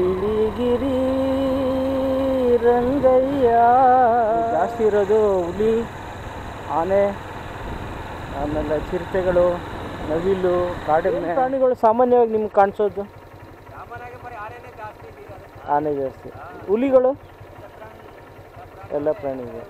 ಬಿಳಿಗಿರಿ ರಂಗಯ್ಯ ಜಾಸ್ತಿ ಇರೋದು ಹುಲಿ ಆನೆ ಆಮೇಲೆ ಚಿರತೆಗಳು ನವಿಲು ಕಾಡೆಮ್ಮೆ ಪ್ರಾಣಿಗಳು ಸಾಮಾನ್ಯವಾಗಿ ನಿಮ್ಗೆ ಕಾಣಿಸೋದು ಆನೆ ಜಾಸ್ತಿ ಹುಲಿಗಳು ಎಲ್ಲ ಪ್ರಾಣಿಗಳು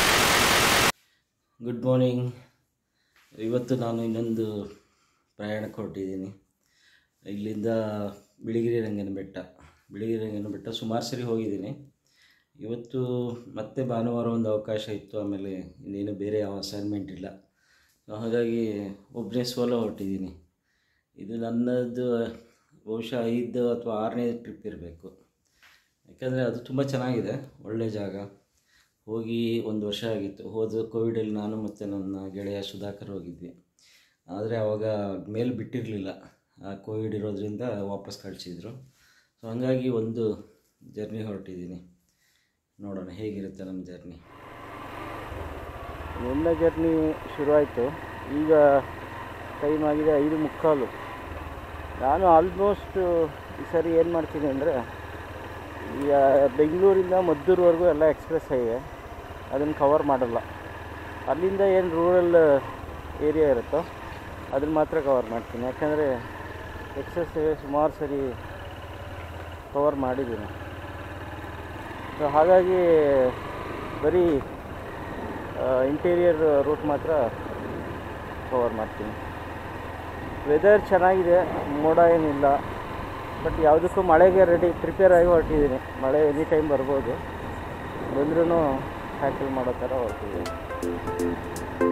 ಗುಡ್ ಮಾರ್ನಿಂಗ್ ಇವತ್ತು ನಾನು ಇನ್ನೊಂದು ಪ್ರಯಾಣಕ್ಕೆ ಹೊರಟಿದ್ದೀನಿ ಇಲ್ಲಿಂದ ಬಿಳಿಗಿರಿ ರಂಗನ ಬೆಟ್ಟ ಬಿಳಿಗಿರಿ ರಂಗನ ಬೆಟ್ಟ ಸುಮಾರು ಸರಿ ಹೋಗಿದ್ದೀನಿ ಇವತ್ತು ಮತ್ತೆ ಭಾನುವಾರ ಒಂದು ಅವಕಾಶ ಇತ್ತು ಆಮೇಲೆ ಇನ್ನೇನು ಬೇರೆ ಯಾವ ಅಸೈನ್ಮೆಂಟ್ ಇಲ್ಲ ಸೊ ಹಾಗಾಗಿ ಒಬ್ಬನೇ ಸೋಲೋ ಹೊರಟಿದ್ದೀನಿ ಇದು ನನ್ನದು ಬಹುಶಃ ಐದು ಅಥವಾ ಆರನೇ ಟ್ರಿಪ್ ಇರಬೇಕು ಯಾಕಂದರೆ ಅದು ತುಂಬ ಚೆನ್ನಾಗಿದೆ ಒಳ್ಳೆಯ ಜಾಗ ಹೋಗಿ ಒಂದು ವರ್ಷ ಆಗಿತ್ತು ಹೋದ ಕೋವಿಡಲ್ಲಿ ನಾನು ಮತ್ತು ನನ್ನ ಗೆಳೆಯ ಸುಧಾಕರ್ ಹೋಗಿದ್ವಿ ಆದರೆ ಆವಾಗ ಮೇಲೆ ಬಿಟ್ಟಿರಲಿಲ್ಲ ಆ ಕೋವಿಡ್ ಇರೋದ್ರಿಂದ ವಾಪಸ್ ಕಳಿಸಿದ್ರು ಸೊ ಹಾಗಾಗಿ ಒಂದು ಜರ್ನಿ ಹೊರಟಿದ್ದೀನಿ ನೋಡೋಣ ಹೇಗಿರುತ್ತೆ ನಮ್ಮ ಜರ್ನಿ ನಿನ್ನ ಜರ್ನಿ ಶುರುವಾಯಿತು ಈಗ ಟೈಮ್ ಆಗಿದೆ ಐದು ಮುಕ್ಕಾಲು ನಾನು ಆಲ್ಮೋಸ್ಟ್ ಈ ಸರಿ ಏನು ಮಾಡ್ತೀನಿ ಅಂದರೆ ಈಗ ಬೆಂಗಳೂರಿಂದ ಮದ್ದೂರ್ವರೆಗೂ ಎಲ್ಲ ಎಕ್ಸ್ಪ್ರೆಸ್ ಹೈವೆ ಅದನ್ನು ಕವರ್ ಮಾಡಲ್ಲ ಅಲ್ಲಿಂದ ಏನು ರೂರಲ್ ಏರಿಯಾ ಇರುತ್ತೋ ಅದನ್ನು ಮಾತ್ರ ಕವರ್ ಮಾಡ್ತೀನಿ ಯಾಕಂದರೆ ಎಕ್ಸ್ಪ್ರೆಸ್ ಹೈವೇ ಸುಮಾರು ಸರಿ ಕವರ್ ಮಾಡಿದ್ದೀನಿ ಸೊ ಹಾಗಾಗಿ ಬರೀ ಇಂಟೀರಿಯರ್ ರೂಟ್ ಮಾತ್ರ ಕವರ್ ಮಾಡ್ತೀನಿ ವೆದರ್ ಚೆನ್ನಾಗಿದೆ ಮೋಡ ಏನಿಲ್ಲ ಬಟ್ ಯಾವುದಕ್ಕೂ ಮಳೆಗೆ ರೆಡಿ ಪ್ರಿಪೇರ್ ಆಗಿ ಹೊರಟಿದ್ದೀನಿ ಮಳೆ ಎನಿ ಟೈಮ್ ಬರ್ಬೋದು ಬಂದ್ರೂ ಟ್ಯಾಕಲ್ ಮಾಡೋ ಥರ ಹೊರಟಿದ್ದೀನಿ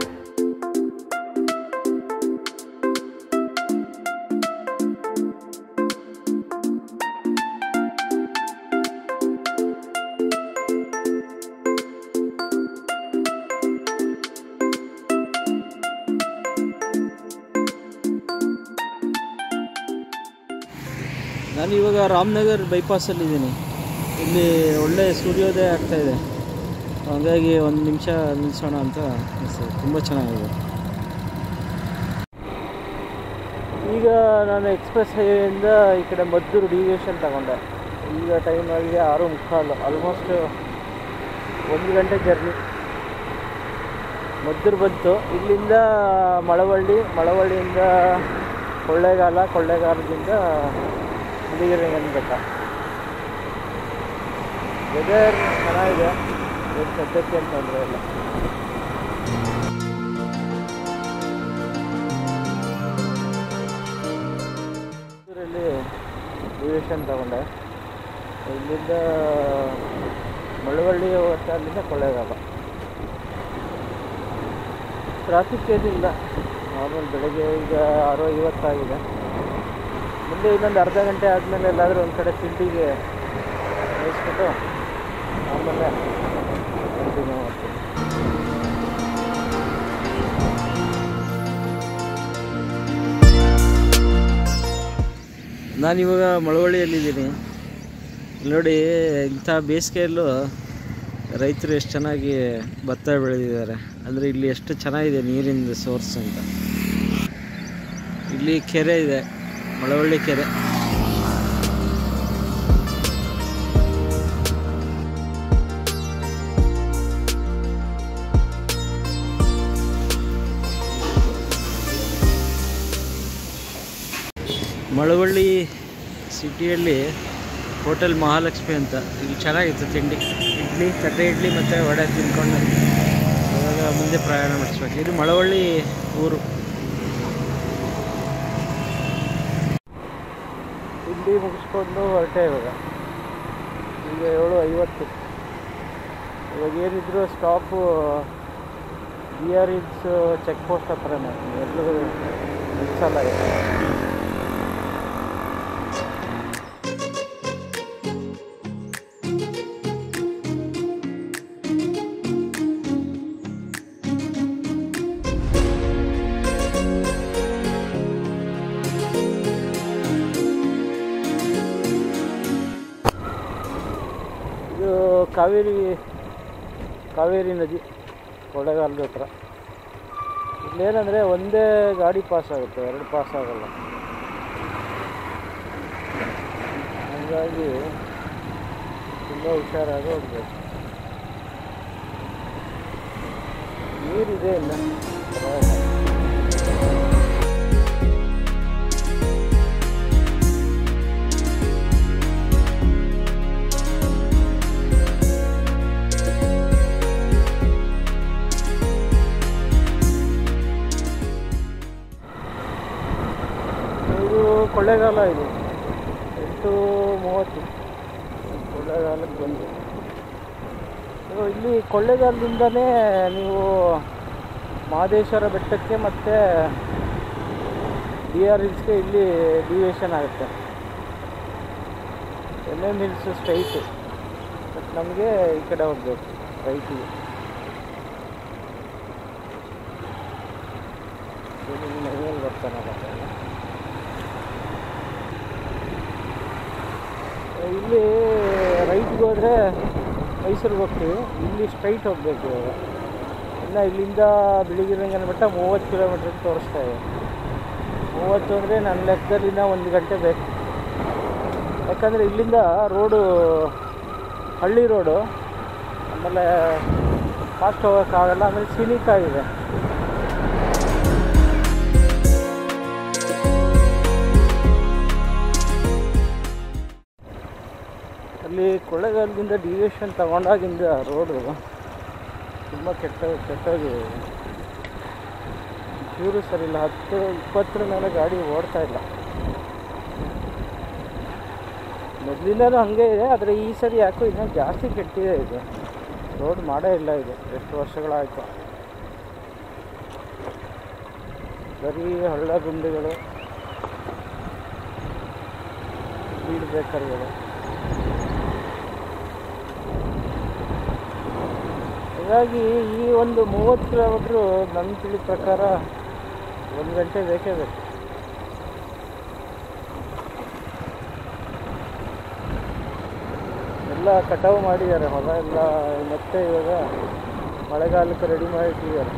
ನಾನು ಇವಾಗ ರಾಮನಗರ್ ಬೈಪಾಸಲ್ಲಿದ್ದೀನಿ ಇಲ್ಲಿ ಒಳ್ಳೆ ಸೂರ್ಯೋದಯ ಆಗ್ತಾಯಿದೆ ಹಾಗಾಗಿ ಒಂದು ನಿಮಿಷ ನಿಲ್ಲಿಸೋಣ ಅಂತ ಅನಿಸ್ತದೆ ತುಂಬ ಚೆನ್ನಾಗಿದೆ ಈಗ ನಾನು ಎಕ್ಸ್ಪ್ರೆಸ್ ಹೈವೇಯಿಂದ ಈ ಕಡೆ ಮದ್ದೂರು ಡಿವಿಯೇಷನ್ ತಗೊಂಡೆ ಈಗ ಟೈಮ್ ಆಗಿದೆ ಆರು ಮುಕ್ಕಾಲು ಆಲ್ಮೋಸ್ಟ್ ಒಂದು ಗಂಟೆ ಜರ್ನಿ ಮದ್ದೂರು ಬಂತು ಇಲ್ಲಿಂದ ಮಳವಳ್ಳಿ ಮಳವಳ್ಳಿಯಿಂದ ಕೊಳ್ಳೇಗಾಲ ಕೊಳ್ಳೇಗಾಲದಿಂದ ಬಿಳಿಗಿರಿ ರಂಗನ ಬೆಟ್ಟ ವೆದರ್ ಚೆನ್ನಾಗಿದೆ ಏನು ಸದ್ಯಕ್ಕೆ ಏನು ತೊಂದರೆ ಇಲ್ಲ ಮದ್ದೂರಲ್ಲಿ ಡಿವಿಷನ್ ತಗೊಂಡೆ ಇಲ್ಲಿಂದ ಮಳವಳ್ಳಿ ಹೋಗುತ್ತೆ ಅಲ್ಲಿಂದ ಕೊಳ್ಳೇಗಾಲ ಟ್ರಾಫಿಕ್ ಏನಿಲ್ಲ ನಾರ್ಮಲ್ ಬೆಳಗ್ಗೆ ಈಗ ಆರು ಐವತ್ತಾಗಿದೆ ಮುಂದೆ ಇನ್ನೊಂದು ಅರ್ಧ ಗಂಟೆ ಆದಮೇಲೆ ಎಲ್ಲಾದರೂ ಒಂದು ಕಡೆ ತಿಂಡಿಗೆ ಮೇಯಿಸ್ಬಿಟ್ಟು ಆಮೇಲೆ ಕಂಟಿನ್ಯೂ ಮಾಡ್ತೀನಿ ನಾನಿವಾಗ ಮಳವಳ್ಳಿಯಲ್ಲಿದ್ದೀನಿ ಇಲ್ಲಿ ನೋಡಿ ಇಂಥ ಬೇಸಿಗೆಯಲ್ಲೂ ರೈತರು ಎಷ್ಟು ಚೆನ್ನಾಗಿ ಭತ್ತ ಬೆಳೆದಿದ್ದಾರೆ ಅಂದರೆ ಇಲ್ಲಿ ಎಷ್ಟು ಚೆನ್ನಾಗಿದೆ ನೀರಿನ ಸೋರ್ಸ್ ಅಂತ ಇಲ್ಲಿ ಕೆರೆ ಇದೆ ಮಳವಳ್ಳಿ ಕೆರೆ ಮಳವಳ್ಳಿ ಸಿಟಿಯಲ್ಲಿ ಹೋಟೆಲ್ ಮಹಾಲಕ್ಷ್ಮಿ ಅಂತ ಇಲ್ಲಿ ಚೆನ್ನಾಗಿತ್ತು ತಿಂಡಿ ಇಡ್ಲಿ ತಟ್ಟೆ ಇಡ್ಲಿ ಮತ್ತು ವಡೆ ತಿನ್ಕೊಂಡು ಅವಾಗ ಮುಂದೆ ಪ್ರಯಾಣ ಮಾಡಿಸ್ಬೇಕು ಇದು ಮಳವಳ್ಳಿ ಊರು ತಿಂಡಿ ಮುಗಿಸ್ಕೊಂಡು ಹೊರಟೆ ಇವಾಗ ಈಗ ಏಳು ಐವತ್ತು ಇವಾಗ ಏನಿದ್ರು ಸ್ಟಾಪು ಬಿ ಆರ್ ಇನ್ಸ್ ಚೆಕ್ ಪೋಸ್ಟ್ ಹತ್ರನೇ ಎಲ್ಲೂ ನಿಲ್ಸಲ್ಲ ಈಗ. ಇದು ಕಾವೇರಿ ಕಾವೇರಿ ನದಿ ಕೊಳ್ಳೇಗಾಲದ ಹತ್ರ ಇಲ್ಲೇನಂದರೆ ಒಂದೇ ಗಾಡಿ ಪಾಸ್ ಆಗುತ್ತೆ ಎರಡು ಪಾಸ್ ಆಗಲ್ಲ ಹೀಗಾಗಿ ತುಂಬ ಹುಷಾರಾಗಿ ಹೋಗ್ಬೇಕು ನೀರಿದೆ ಇಲ್ಲ ಪರವಾಗಿಲ್ಲ. ಇದು ಕೊಳ್ಳೇಗಾಲ ಇದು ಎಂಟು ಮೂವತ್ತು ಕೊಳ್ಳೇಗಾಲಕ್ಕೆ ಬಂದು ಇದು ಇಲ್ಲಿ ಕೊಳ್ಳೇಗಾಲದಿಂದನೇ ನೀವು ಮಹದೇಶ್ವರ ಬೆಟ್ಟಕ್ಕೆ ಮತ್ತು ಡಿ ಆರ್ ಹಿಲ್ಸ್ಗೆ ಇಲ್ಲಿ ಡಿವಿಯೇಷನ್ ಆಗುತ್ತೆ M M Hills straight but ನಮಗೆ ಈ ಕಡೆ ಹೋಗ್ಬೇಕು ರೈಟಿಗೆ ಮೈಮೇಲೆ ಬರ್ತಾನೆ ಬರ್ತಾನೆ ಇಲ್ಲಿ ರೈಟ್ಗೆ ಹೋದರೆ ಮೈಸೂರಿಗೆ ಹೋಗ್ತೀವಿ ಇಲ್ಲಿ ಸ್ಟ್ರೈಟ್ ಹೋಗಬೇಕು ಇವಾಗ ಇನ್ನು ಇಲ್ಲಿಂದ ಬಿಳಿಗಿರಂಗನ ಬೆಟ್ಟ ಮೂವತ್ತು ಕಿಲೋಮೀಟ್ರ್ ತೋರಿಸ್ತಾ ಇದೆ ಮೂವತ್ತು ಅಂದರೆ ನನ್ನ ಲೆಕ್ಕದಲ್ಲಿ ಇನ್ನೂ ಒಂದು ಗಂಟೆ ಬೇಕು ಯಾಕಂದರೆ ಇಲ್ಲಿಂದ ರೋಡು ಹಳ್ಳಿ ರೋಡು ಆಮೇಲೆ ಫಾಸ್ಟ್ ಹೋಗೋಕ್ಕಾಗಲ್ಲ ಆಮೇಲೆ ಸಿನಿಕ್ ಆಗಿದೆ ಅಲ್ಲಿ ಕೊಳ್ಳೇಗಾಲದಿಂದ ಡಿವಿಯೇಷನ್ ತಗೊಂಡಾಗಿಂದ ರೋಡು ತುಂಬ ಕೆಟ್ಟ ಕೆಟ್ಟೋಗಿದೆ ಚೂರು ಸರಿ ಇಲ್ಲ ಹತ್ತು ಇಪ್ಪತ್ತರ ಮೇಲೆ ಗಾಡಿ ಓಡ್ತಾ ಇಲ್ಲ ಮೊದಲಿಂದನೂ ಹಾಗೆ ಇದೆ ಆದರೆ ಈ ಸರಿ ಯಾಕೋ ಇನ್ನೂ ಜಾಸ್ತಿ ಕೆಟ್ಟಿದೆ ಇದು ರೋಡ್ ಮಾಡೇ ಇಲ್ಲ ಇದು ಎಷ್ಟು ವರ್ಷಗಳಾಯಿತು ಬರೀ ಹಳ್ಳ ಗುಂಡಿಗಳು ಸ್ಪೀಡ್ ಬ್ರೇಕರ್ಗಳು ಹಾಗಾಗಿ ಈ ಒಂದು ಮೂವತ್ತು ಕಿಲೋಮೀಟ್ರು ನನ್ನ ತಿಳಿದ ಪ್ರಕಾರ ಒಂದು ಗಂಟೆ ಬೇಕೇ ಬೇಕು ಎಲ್ಲ ಕಟಾವು ಮಾಡಿದ್ದಾರೆ ಹೊಲ ಎಲ್ಲ ಮತ್ತೆ ಇವಾಗ ಮಳೆಗಾಲಕ್ಕೆ ರೆಡಿ ಮಾಡಿಟ್ಟಿದ್ದಾರೆ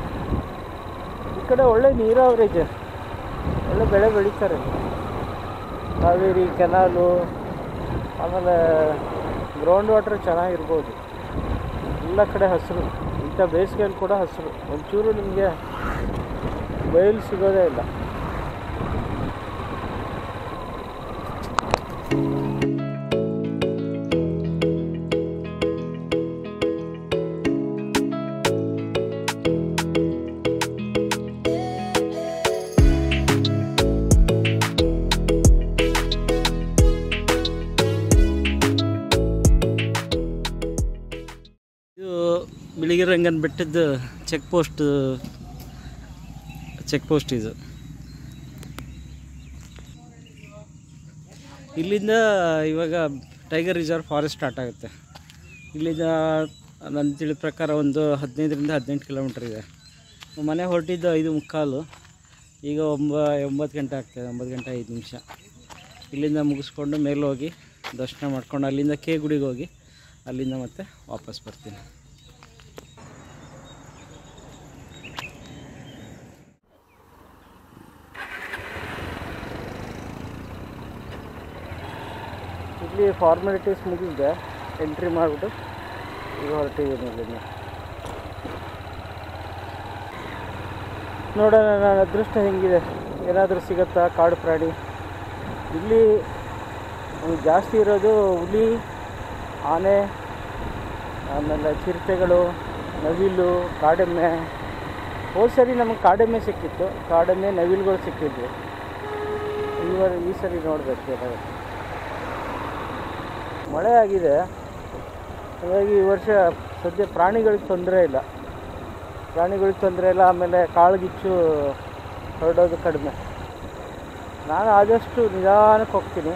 ಈ ಕಡೆ ಒಳ್ಳೆ ನೀರಾವರಿ ಇದೆ ಒಳ್ಳೆ ಬೆಳೆ ಬೆಳೀತಾರೆ ಕಾವೇರಿ ಕೆನಾಲು ಆಮೇಲೆ ಗ್ರೌಂಡ್ ವಾಟರ್ ಚೆನ್ನಾಗಿರ್ಬೋದು ಎಲ್ಲ ಕಡೆ ಹಸಿರು ಇಂಥ ಬೇಸಿಗೆಯಲ್ಲಿ ಕೂಡ ಹಸಿರು ಒಂಚೂರು ನಿಮಗೆ ಬಯಲು ಸಿಗೋದೇ ಇಲ್ಲ ಇದು ಬಿಳಿಗಿರಂಗನ ಬೆಟ್ಟದ ಚೆಕ್ ಪೋಸ್ಟ್ ಚೆಕ್ ಪೋಸ್ಟ್ ಇದು ಇಲ್ಲಿಂದ ಇವಾಗ ಟೈಗರ್ ರಿಸರ್ವ್ ಫಾರೆಸ್ಟ್ ಸ್ಟಾರ್ಟ್ ಆಗುತ್ತೆ ಇಲ್ಲಿಂದ ನನ್ನ ತಿಳಿದ ಪ್ರಕಾರ ಒಂದು ಹದಿನೈದರಿಂದ ಹದಿನೆಂಟು ಕಿಲೋಮೀಟ್ರ್ ಇದೆ ಮನೆ ಹೊರಟಿದ್ದು ಐದು ಮುಕ್ಕಾಲು ಈಗ ಒಂಬ ಒಂಬತ್ತು ಗಂಟೆ ಆಗ್ತದೆ ಒಂಬತ್ತು ಗಂಟೆ ಐದು ನಿಮಿಷ ಇಲ್ಲಿಂದ ಮುಗಿಸ್ಕೊಂಡು ಮೇಲೆ ಹೋಗಿ ದರ್ಶನ ಮಾಡ್ಕೊಂಡು ಅಲ್ಲಿಂದ ಕೆ ಗುಡಿಗೆ ಹೋಗಿ ಅಲ್ಲಿಂದ ಮತ್ತೆ ವಾಪಸ್ ಬರ್ತೀನಿ ಇಲ್ಲಿ ಫಾರ್ಮಾಲಿಟೀಸ್ ಮುಗಿಸಿದೆ ಎಂಟ್ರಿ ಮಾಡಿಬಿಟ್ಟು ಈಗ ಹೊರಟಿದ್ದೀನಿ ಇಲ್ಲಿಂದ ನೋಡೋಣ ನನ್ನ ಅದೃಷ್ಟ ಹೆಂಗಿದೆ ಏನಾದರೂ ಸಿಗುತ್ತಾ ಕಾಡು ಪ್ರಾಣಿ ಇಲ್ಲಿ ನಮ್ಗೆ ಜಾಸ್ತಿ ಇರೋದು ಹುಲಿ ಆನೆ ಆಮೇಲೆ ಚಿರತೆಗಳು ನವಿಲು ಕಾಡೆಮ್ಮೆ ಹೋದ ಸರಿ ನಮಗೆ ಕಾಡೆಮ್ಮೆ ಸಿಕ್ಕಿತ್ತು ಕಾಡೆಮ್ಮೆ ನವಿಲುಗಳು ಸಿಕ್ಕಿದ್ವು ಈ ವರ್ ಈ ಸರಿ ನೋಡಬೇಕು ಏನಾಗುತ್ತೆ ಮಳೆ ಆಗಿದೆ ಹಾಗಾಗಿ ಈ ವರ್ಷ ಸದ್ಯ ಪ್ರಾಣಿಗಳಿಗೆ ತೊಂದರೆ ಇಲ್ಲ ಪ್ರಾಣಿಗಳಿಗೆ ತೊಂದರೆ ಇಲ್ಲ ಆಮೇಲೆ ಕಾಳುಗಿಚ್ಚು ಹೊರಡೋದು ಕಡಿಮೆ ನಾನು ಆದಷ್ಟು ನಿಧಾನಕ್ಕೆ ಹೋಗ್ತೀನಿ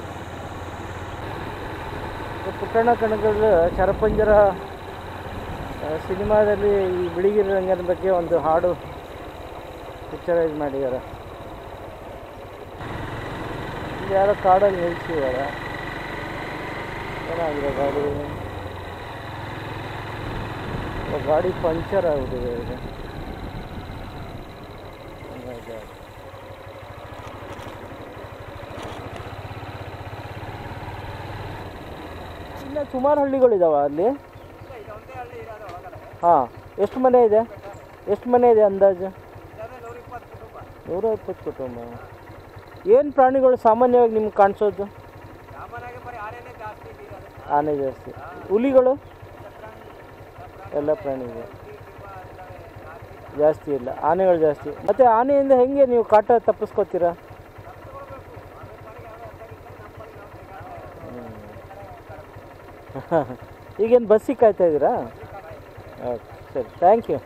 ಈ ಪುಟ್ಟಣ್ಣ ಕಣಗಳ ಶರಪಂಜರ ಆ, ಸಿನಿಮಾದಲ್ಲಿ ಈ ಬಿಳಿಗಿರಿ ರಂಗನ ಬಗ್ಗೆ ಒಂದು ಹಾಡು ಪಿಕ್ಚರೈಸ್ ಮಾಡಿದ್ದಾರೆ ಇಲ್ಲಿ ಯಾರೋ ಕಾಡಲ್ಲಿ ನಿಲ್ಲಿಸಿದ್ದಾರೆ ಏನಾಗಿದೆ ಗಾಡಿ ಓ, ಗಾಡಿ ಪಂಚರ್ ಆಗ್ಬಿಟ್ಟಿದೆ ಈಗ Oh my God. ಇನ್ನು ಸುಮಾರು ಹಳ್ಳಿಗಳಿದಾವ ಅಲ್ಲಿ ಹಾಂ ಎಷ್ಟು ಮನೆ ಇದೆ ಎಷ್ಟು ಮನೆ ಇದೆ ಅಂದಾಜು ನೂರ ಇಪ್ಪತ್ತು ಕುಟುಂಬ ಏನು ಪ್ರಾಣಿಗಳು ಸಾಮಾನ್ಯವಾಗಿ ನಿಮ್ಗೆ ಕಾಣಿಸೋದು ಆನೆ ಜಾಸ್ತಿ ಹುಲಿಗಳು ಎಲ್ಲ ಪ್ರಾಣಿಗಳು ಜಾಸ್ತಿ ಇಲ್ಲ ಆನೆಗಳು ಜಾಸ್ತಿ ಮತ್ತು ಆನೆಯಿಂದ ಹೆಂಗೆ ನೀವು ಕಾಟ ತಪ್ಪಿಸ್ಕೋತೀರಾ ಹ್ಮ್. ಈಗೇನು ಬಸ್ಸಿಗೆ ಕಾಯ್ತಾ ಇದ್ದೀರಾ ಓಕೆ ಸರಿ ಥ್ಯಾಂಕ್ ಯು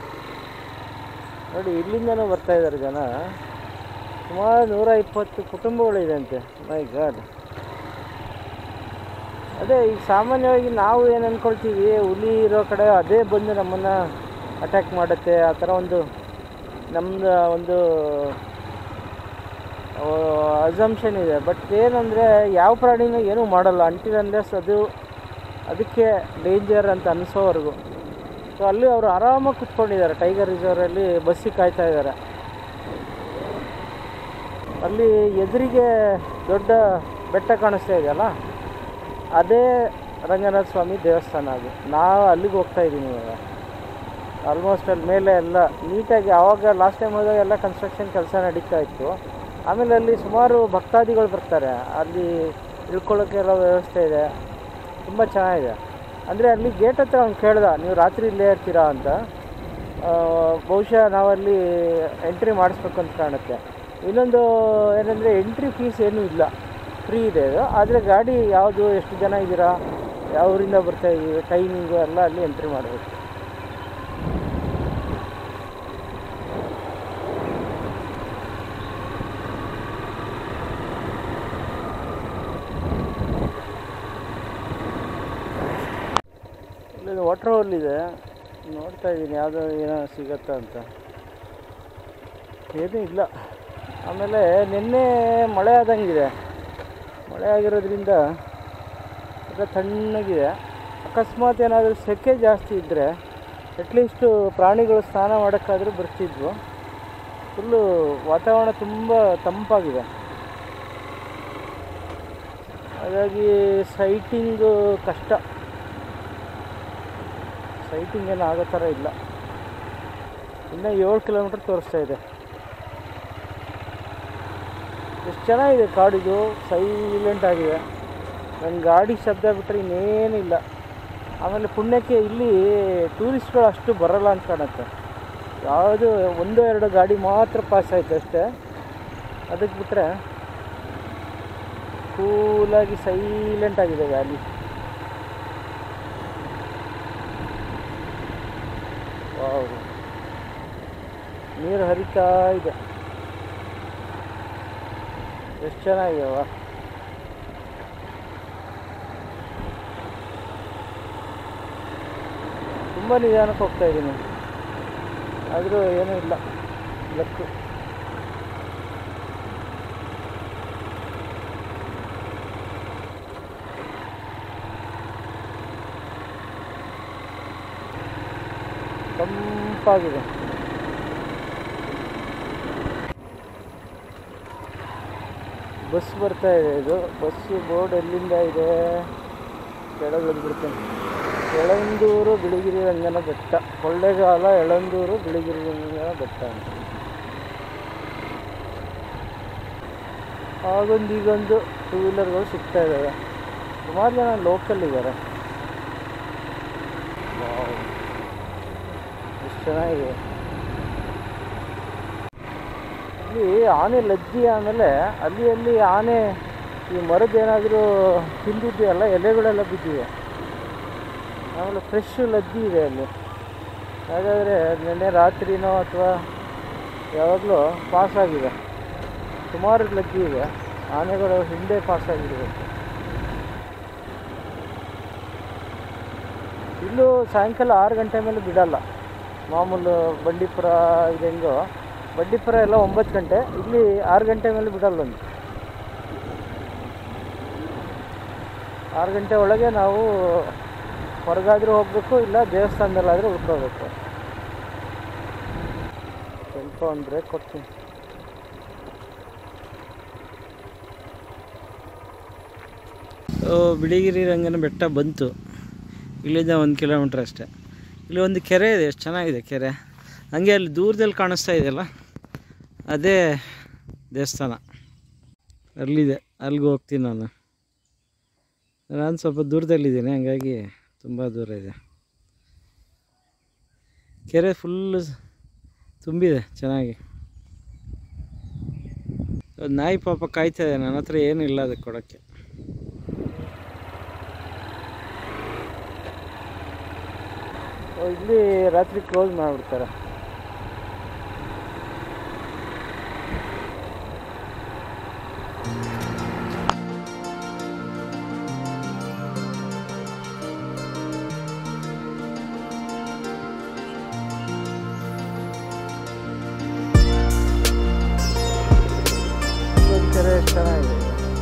ನೋಡಿ ಇಲ್ಲಿಂದನೂ ಬರ್ತಾ ಇದ್ದಾರೆ ಜನ ಸುಮಾರು ನೂರ ಇಪ್ಪತ್ತು ಕುಟುಂಬಗಳಿದೆ ಅಂತೆ ಮೈ ಗಾಡ್ ಅದೇ ಈಗ ಸಾಮಾನ್ಯವಾಗಿ ನಾವು ಏನು ಅಂದ್ಕೊಳ್ತೀವಿ ಹುಲಿ ಇರೋ ಕಡೆ ಅದೇ ಬಂದು ನಮ್ಮನ್ನು ಅಟ್ಯಾಕ್ ಮಾಡುತ್ತೆ ಆ ಥರ ಒಂದು ನಮ್ಮದು ಒಂದು ಅಸಂಪ್ಷನ್ ಇದೆ ಬಟ್ ಏನಂದರೆ ಯಾವ ಪ್ರಾಣಿನೂ ಏನೂ ಮಾಡಲ್ಲ ಅಂಟಿಲ್ ಅನ್ಲೆಸ್ ಅದು ಅದಕ್ಕೆ ಡೇಂಜರ್ ಅಂತ ಅನಿಸೋವರೆಗೂ ಸೊ ಅಲ್ಲಿ ಅವರು ಆರಾಮಾಗಿ ಕುತ್ಕೊಂಡಿದ್ದಾರೆ ಟೈಗರ್ ರಿಸರ್ವಲ್ಲಿ ಬಸ್ಸಿಗೆ ಕಾಯ್ತಾ ಇದ್ದಾರೆ ಅಲ್ಲಿ ಎದುರಿಗೆ ದೊಡ್ಡ ಬೆಟ್ಟ ಕಾಣಿಸ್ತಾ ಇದೆಯಲ್ಲ ಅದೇ ರಂಗನಾಥ ಸ್ವಾಮಿ ದೇವಸ್ಥಾನ ಅದು ನಾವು ಅಲ್ಲಿಗೆ ಹೋಗ್ತಾ ಇದ್ದೀನಿ ಇವಾಗ ಆಲ್ಮೋಸ್ಟ್ ಅಲ್ಲಿ ಮೇಲೆ ಎಲ್ಲ ನೀಟಾಗಿ ಆವಾಗ ಲಾಸ್ಟ್ ಟೈಮ್ ಹೋದಾಗ ಎಲ್ಲ ಕನ್ಸ್ಟ್ರಕ್ಷನ್ ಕೆಲಸ ನಡೀತಾ ಇತ್ತು ಆಮೇಲೆ ಅಲ್ಲಿ ಸುಮಾರು ಭಕ್ತಾದಿಗಳು ಬರ್ತಾರೆ ಅಲ್ಲಿ ಇಳ್ಕೊಳ್ಳೋಕ್ಕೆ ಎಲ್ಲ ವ್ಯವಸ್ಥೆ ಇದೆ ತುಂಬ ಚೆನ್ನಾಗಿದೆ ಅಂದರೆ ಅಲ್ಲಿ ಗೇಟ್ ಹತ್ರ ಅವ್ನು ಕೇಳ್ದ ನೀವು ರಾತ್ರಿ ಇಲ್ಲೇ ಇರ್ತೀರಾ ಅಂತ ಆ, ಬಹುಶಃ ನಾವಲ್ಲಿ ಎಂಟ್ರಿ ಮಾಡಿಸ್ಬೇಕು ಅಂತ ಕಾಣುತ್ತೆ ಇನ್ನೊಂದು ಏನಂದರೆ ಎಂಟ್ರಿ ಫೀಸ್ ಏನೂ ಇಲ್ಲ ಫ್ರೀ ಇದೆ ಅದು ಆದರೆ ಗಾಡಿ ಯಾವುದು ಎಷ್ಟು ಜನ ಇದ್ದೀರಾ ಯಾವ ಊರಿಂದ ಬರ್ತಾ ಇದ್ದೀವಿ ಟೈಮಿಂಗು ಎಲ್ಲ ಅಲ್ಲಿ ಎಂಟ್ರಿ ಮಾಡಬೇಕು ಇಲ್ಲೊಂದು ವಾಟರ್ ಹೋಲ್ ಇದೆ ನೋಡ್ತಾ ಇದ್ದೀನಿ ಯಾವುದೋ ಏನೋ ಸಿಗತ್ತಾ ಅಂತ ಏನೂ ಇಲ್ಲ ಆಮೇಲೆ ನಿನ್ನೆ ಮಳೆ ಆದಂಗಿದೆ ಮಳೆ ಆಗಿರೋದ್ರಿಂದ ಎಲ್ಲ ತಣ್ಣಗಿದೆ ಅಕಸ್ಮಾತ್ ಏನಾದರೂ ಸೆಕೆ ಜಾಸ್ತಿ ಇದ್ದರೆ ಅಟ್ಲೀಸ್ಟು ಪ್ರಾಣಿಗಳು ಸ್ನಾನ ಮಾಡೋಕ್ಕಾದರೂ ಬರ್ತಿದ್ವು ಫುಲ್ಲು ವಾತಾವರಣ ತುಂಬ ತಂಪಾಗಿದೆ ಹಾಗಾಗಿ ಸೈಟಿಂಗು ಕಷ್ಟ ಸೈಟಿಂಗ್ ಏನು ಆಗೋ ಥರ ಇಲ್ಲ ಇನ್ನು ಏಳು ಕಿಲೋಮೀಟ್ರ್ ತೋರಿಸ್ತಾ ಇದೆ ಎಷ್ಟು ಚೆನ್ನಾಗಿದೆ ಕಾಡಿದು ಸೈಲೆಂಟ್ ಆಗಿದೆ ನನ್ನ ಗಾಡಿ ಶಬ್ದ ಬಿಟ್ಟರೆ ಇನ್ನೇನಿಲ್ಲ ಆಮೇಲೆ ಪುಣ್ಯಕ್ಕೆ ಇಲ್ಲಿ ಟೂರಿಸ್ಟ್ಗಳು ಅಷ್ಟು ಬರಲ್ಲ ಅಂತ ಕಾಣುತ್ತೆ ಯಾವುದು ಒಂದು ಎರಡು ಗಾಡಿ ಮಾತ್ರ ಪಾಸ್ ಆಯ್ತು ಅಷ್ಟೇ ಅದಕ್ಕೆ ಬಿಟ್ಟರೆ ಕೂಲಾಗಿ ಸೈಲೆಂಟ್ ಆಗಿದೆ ವ್ಯಾಲಿ ವಾವ್ ನೀರು ಹರಿತಾ ಇದೆ ಎಷ್ಟು ಚೆನ್ನಾಗಿದೆವಾ ತುಂಬ ನಿಧಾನಕ್ಕೆ ಹೋಗ್ತಾ ಇದ್ದೀನಿ ಆದರೂ ಏನೂ ಇಲ್ಲ ಲಕ್ಕು ತಂಪಾಗಿದೆ ಬಸ್ ಬರ್ತಾ ಇದೆ ಇದು ಬಸ್ಸು ಬೋರ್ಡ್ ಎಲ್ಲಿಂದ ಇದೆ ಕೆಳಗೆ ಬಿಡ್ತೇನೆ ಎಳಂದೂರು ಬಿಳಿಗಿರಿ ರಂಗನ ಬೆಟ್ಟ ಕೊಳ್ಳೇಗಾಲ ಎಳಂದೂರು ಬಿಳಿಗಿರಿ ರಂಗನ ಬೆಟ್ಟ ಅಂತ ಆಗೊಂದು ಈಗೊಂದು ಟೂ ವೀಲರ್ಗಳು ಸಿಗ್ತಾ ಇದ್ದಾವೆ ಸುಮಾರು ಜನ ಲೋಕಲ್ ಇದ್ದಾರೆ ಎಷ್ಟು ಚೆನ್ನಾಗಿದೆ ಅಲ್ಲಿ ಆನೆ ಲದ್ದಿ ಆಮೇಲೆ ಅಲ್ಲಿ ಅಲ್ಲಿ ಆನೆ ಈ ಮರದ ಏನಾದರೂ ತಿಂದಿದೆಯಲ್ಲ ಎಲೆಗಳೆಲ್ಲ ಬಿದ್ದಿವೆ ಆಮೇಲೆ ಫ್ರೆಶ್ ಲದ್ದಿ ಇದೆ ಅಲ್ಲಿ ಹಾಗಾದರೆ ನಿನ್ನೆ ರಾತ್ರಿನೋ ಅಥವಾ ಯಾವಾಗಲೂ ಪಾಸ್ ಆಗಿದೆ ಸುಮಾರು ಲದ್ದಿ ಇದೆ ಆನೆಗಳು ಹಿಂದೆ ಪಾಸ್ ಆಗಿರಬೇಕು ಇಲ್ಲೂ ಸಾಯಂಕಾಲ ಆರು ಗಂಟೆ ಮೇಲೆ ಬಿಡಲ್ಲ ಮಾಮೂಲು ಬಂಡೀಪುರ ಇದು ಹೆಂಗೋ ಬಂಡೀಪುರ ಎಲ್ಲ ಒಂಬತ್ತು ಗಂಟೆ ಇಲ್ಲಿ ಆರು ಗಂಟೆ ಮೇಲೆ ಬಿಡಲ್ಲ ಒಂದು ಆರು ಗಂಟೆ ಒಳಗೆ ನಾವು ಹೊರಗಾದರೂ ಹೋಗಬೇಕು ಇಲ್ಲ ದೇವಸ್ಥಾನದಲ್ಲಾದರೂ ಉಳ್ಕೋಬೇಕು ಸ್ವಲ್ಪ ಒಂದು ಬ್ರೇಕ್ ಕೊಡ್ತೀನಿ ಓ, ಬಿಳಿಗಿರಿ ರಂಗನ ಬೆಟ್ಟ ಬಂತು ಇಲ್ಲಿಂದ ಒಂದು ಕಿಲೋಮೀಟ್ರ್ ಅಷ್ಟೇ ಇಲ್ಲಿ ಒಂದು ಕೆರೆ ಇದೆ ಎಷ್ಟು ಚೆನ್ನಾಗಿದೆ ಕೆರೆ ಹಂಗೆ ಅಲ್ಲಿ ದೂರದಲ್ಲಿ ಕಾಣಿಸ್ತಾ ಇದೆಯಲ್ಲ ಅದೇ ದೇವಸ್ಥಾನ ಅಲ್ಲಿದೆ ಅಲ್ಲಿಗೆ ಹೋಗ್ತೀನಿ ನಾನು ನಾನು ಸ್ವಲ್ಪ ದೂರದಲ್ಲಿದ್ದೀನಿ ಹಂಗಾಗಿ ತುಂಬ ದೂರ ಇದೆ ಕೆರೆ ಫುಲ್ಲು ತುಂಬಿದೆ ಚೆನ್ನಾಗಿ ಒಂದು ನಾಯಿ ಪಾಪ ಕಾಯ್ತಾ ಇದೆ ನನ್ನ ಹತ್ರ ಏನೂ ಇಲ್ಲ ಅದಕ್ಕೆ ಕೊಡೋಕ್ಕೆ ಇಲ್ಲಿ ರಾತ್ರಿ ಕ್ಲೋಸ್ ಮಾಡಿಬಿಡ್ತಾರೆ ಇಲ್ಲೊಂದು ಕೆರೆ ಎಷ್ಟು ಚೆನ್ನಾಗಿದೆ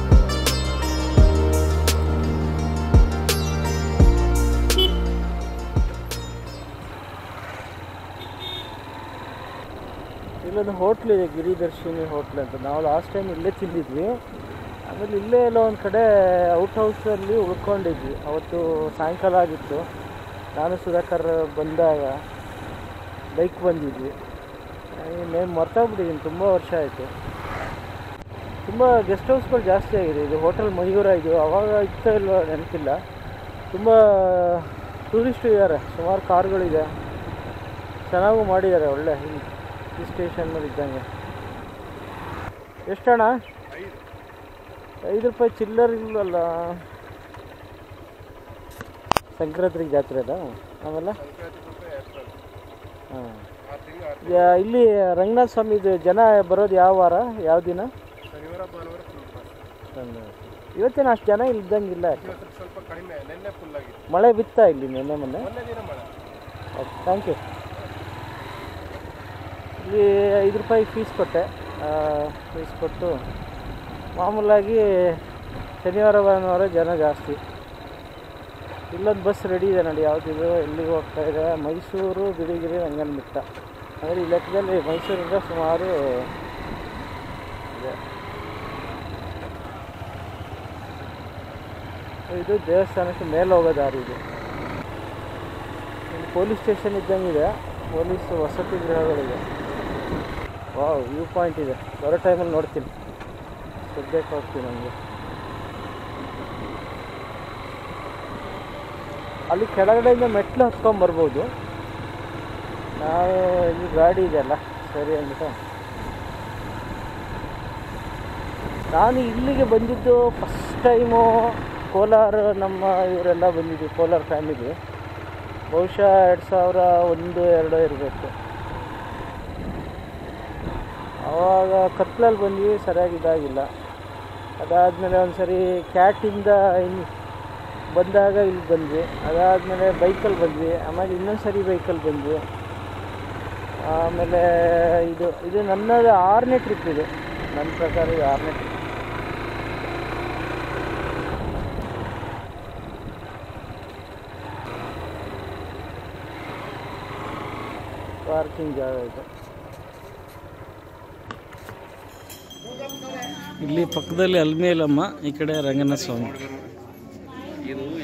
ಇಲ್ಲೊಂದು ಹೋಟ್ಲ್ ಇದೆ ಗಿರಿದರ್ಶಿನಿ ಹೋಟ್ಲ್ ಅಂತ ನಾವು ಲಾಸ್ಟ್ ಟೈಮ್ ಇಲ್ಲೇ ತಿಂದಿದ್ವಿ ಆಮೇಲೆ ಇಲ್ಲೇ ಎಲ್ಲೋ ಒಂದು ಕಡೆ ಔಟ್ ಹೌಸಲ್ಲಿ ಉಳ್ಕೊಂಡಿದ್ವಿ ಅವತ್ತು ಸಾಯಂಕಾಲ ಆಗಿತ್ತು ನಾನು ಸುಧಾಕರ್ ಬಂದಾಗ ಬೈಕ್ ಬಂದಿದ್ವಿ ನೇಮ್ ಮರ್ತೋಗ್ಬಿಟ್ಟಿದ್ದೀನಿ ತುಂಬ ವರ್ಷ ಆಯಿತು ತುಂಬ ಗೆಸ್ಟ್ ಹೌಸ್ಗಳು ಜಾಸ್ತಿ ಆಗಿದೆ ಇದು ಹೋಟೆಲ್ ಮಯೂರ ಇದು ಅವಾಗ ಇತ್ತೋ ಇಲ್ವೋ ನೆನಪಿಲ್ಲ ತುಂಬ ಟೂರಿಸ್ಟು ಇದ್ದಾರೆ ಸುಮಾರು ಕಾರ್ಗಳಿದೆ ಚೆನ್ನಾಗೂ ಮಾಡಿದ್ದಾರೆ ಒಳ್ಳೆ ಹಿಲ್ ಸ್ಟೇಷನ್ ಮೇಲೆ ಇದ್ದಂಗೆ ಎಷ್ಟಣ್ಣ ಐದು ರೂಪಾಯಿ ಚಿಲ್ಲರ್ ಇಲ್ವಲ್ಲ ಸಂಕ್ರಾಂತಿಗೆ ಜಾತ್ರೆ ಅದ ಆಮೇಲೆ ಹಾಂ ಇಲ್ಲಿ ರಂಗನಾಥ ಸ್ವಾಮಿದು ಜನ ಬರೋದು ಯಾವ ವಾರ ಯಾವ ದಿನ ಶನಿವಾರ ಭಾನುವಾರ ಫುಲ್ ಬಸ್ ಶನಿವಾರ. ಇವತ್ತೇನು ಅಷ್ಟು ಜನ ಇಲ್ದಂಗಿಲ್ಲ ಯಾಕೆ ಇವತ್ತು ಸ್ವಲ್ಪ ಕಡಿಮೆ ನಿನ್ನೆ ಫುಲ್ ಆಗಿತ್ತು ಮಳೆ ಬಿತ್ತಾ ಇಲ್ಲಿ ನಿನ್ನೆ ಮೊನ್ನೆ ಮೊನ್ನೆ ದಿನ ಮಳೆ ಓಕೆ ಥ್ಯಾಂಕ್ ಯು ಇಲ್ಲಿ ಐದು ರೂಪಾಯಿ ಫೀಸ್ ಕೊಟ್ಟೆ ಫೀಸ್ ಕೊಟ್ಟು ಮಾಮೂಲಾಗಿ ಶನಿವಾರ ಭಾನುವಾರ ಜನ ಜಾಸ್ತಿ ಇಲ್ಲೊಂದು ಬಸ್ ರೆಡಿ ಇದೆ ನೋಡಿ ಯಾವುದಿದು ಎಲ್ಲಿಗೆ ಹೋಗ್ತಾ ಇದೆ ಮೈಸೂರು ಬಿಳಿಗಿರಿ ರಂಗನಬೆಟ್ಟ ಅಂದರೆ ಈ ಲೆಕ್ಕದಲ್ಲಿ ಮೈಸೂರಿಂದ ಸುಮಾರು ಇದೆ ಇದು ದೇವಸ್ಥಾನಕ್ಕೆ ಮೇಲೆ ಹೋಗೋ ದಾರಿ ಇದು ಇಲ್ಲಿ ಪೊಲೀಸ್ ಸ್ಟೇಷನ್ ಇದ್ದಂಗಿದೆ ಪೊಲೀಸ್ ವಸತಿ ಗೃಹಗಳಿದೆ ವಾವ್ ವ್ಯೂ ಪಾಯಿಂಟ್ ಇದೆ ಬರೋ ಟೈಮಲ್ಲಿ ನೋಡ್ತೀನಿ ಸದ್ಯಕ್ಕೆ ಹೋಗ್ತೀನಿ ನನಗೆ ಅಲ್ಲಿ ಕೆಳಗಡೆಯಿಂದ ಮೆಟ್ಲು ಹತ್ಕೊಂಡು ಬರ್ಬೋದು ನಾವು ಇಲ್ಲಿ ಗಾಡಿ ಇದೆಯಲ್ಲ ಸರಿ ಅಂದ್ಬಿಟ್ಟು ನಾನು ಇಲ್ಲಿಗೆ ಬಂದಿದ್ದು ಫಸ್ಟ್ ಟೈಮು ಕೋಲಾರ ನಮ್ಮ ಇವರೆಲ್ಲ ಬಂದಿದ್ವಿ ಕೋಲಾರ ಫ್ಯಾಮಿಲಿ ಬಹುಶಃ ಎರಡು ಸಾವಿರ ಒಂದು ಎರಡು ಇರಬೇಕು ಆವಾಗ ಕತ್ಲಲ್ಲಿ ಬಂದ್ವಿ ಸರಿಯಾಗಿ ಇದಾಗಿಲ್ಲ ಅದಾದಮೇಲೆ ಒಂದು ಸರಿ ಕ್ಯಾಟಿಂದ ಇನ್ನು ಬಂದಾಗ ಇಲ್ಲಿ ಬಂದ್ವಿ ಅದಾದಮೇಲೆ ಬೈಕಲ್ಲಿ ಬಂದ್ವಿ ಆಮೇಲೆ ಇನ್ನೊಂದು ಸರಿ ಬೈಕಲ್ಲಿ ಬಂದ್ವಿ ಆಮೇಲೆ ಇದು ಇದು ನನ್ನದು ಆರನೇ ಟ್ರಿಪ್ ಇದು ನನ್ನ ಪ್ರಕಾರ ಇದು ಆರನೇ ಟ್ರಿಪ್ ಪಾರ್ಕಿಂಗ್ ಜಾಗ ಇದು ಇಲ್ಲಿ ಪಕ್ಕದಲ್ಲಿ ಅಲ್ಮೇಲಮ್ಮ ಈ ಕಡೆ ರಂಗನಾಥ ಸ್ವಾಮಿ ಇದು